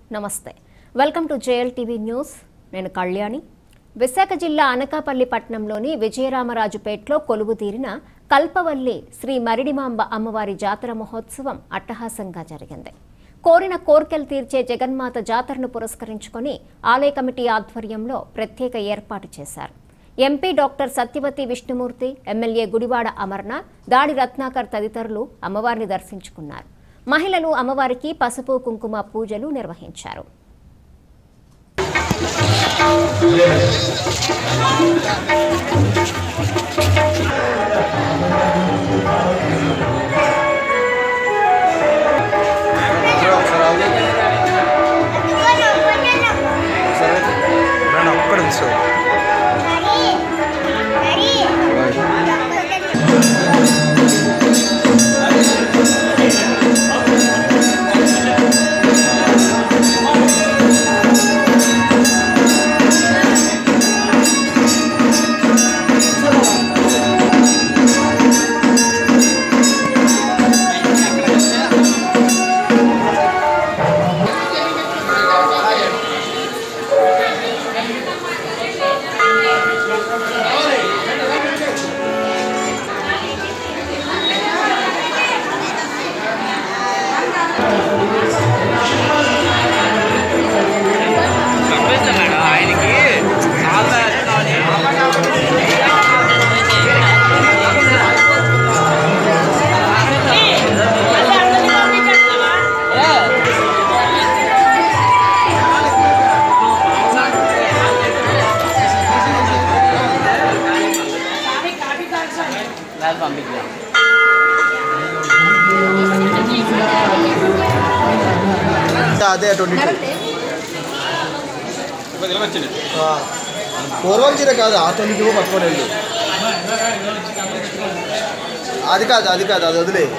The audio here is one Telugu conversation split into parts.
నమస్తే welcome to JL TV news నేను కళ్యాణి విశాఖ జిల్లా అనకాపల్లి పట్టణంలోని విజయరామరాజుపేటలో కొలువు తీరిన కల్పవల్లి శ్రీ మరిడిమాంబ అమ్మవారి జాతర మహోత్సవం అట్టహాసంగా జరిగింది కోరిన కోర్కెలు తీర్చే జగన్మాత జాతరను పురస్కరించుకొని ఆలయ కమిటీ ఆధ్వర్యంలో ప్రత్యేక ఏర్పాటు చేశారు MP doctor Satyavathi Vishnumurthy MLA Gudivada Amarnath Dadi Ratnakar తదితరులు అమ్మవారిని దర్శించుకున్నారు మహిళలు అమ్మవారికి పసుపు కుంకుమ పూజలు నిర్వహించారు నేను ఒక్కడ మిస్ ఆయనకి చాలా పంపించాం అదే ట్వంటీ టూ పూర్వం చీర కాదు ఆ ట్వంటీ టూ పట్టుకొని వెళ్ళు అది కాదు అది కాదు అది వదిలే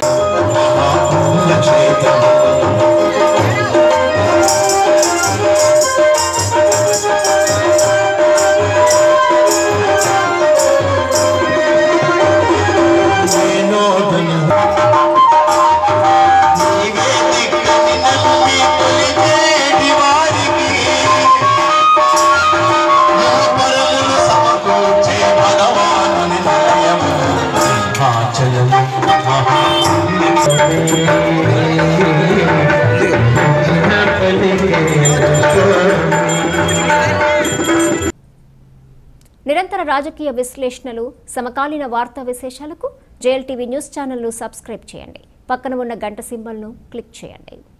నిరంతర రాజకీయ విశ్లేషణలు సమకాలీన వార్తా విశేషాలకు జేఎల్ టీవీ న్యూస్ ఛానల్ను సబ్స్క్రైబ్ చేయండి పక్కన ఉన్న గంట సింబల్ను క్లిక్ చేయండి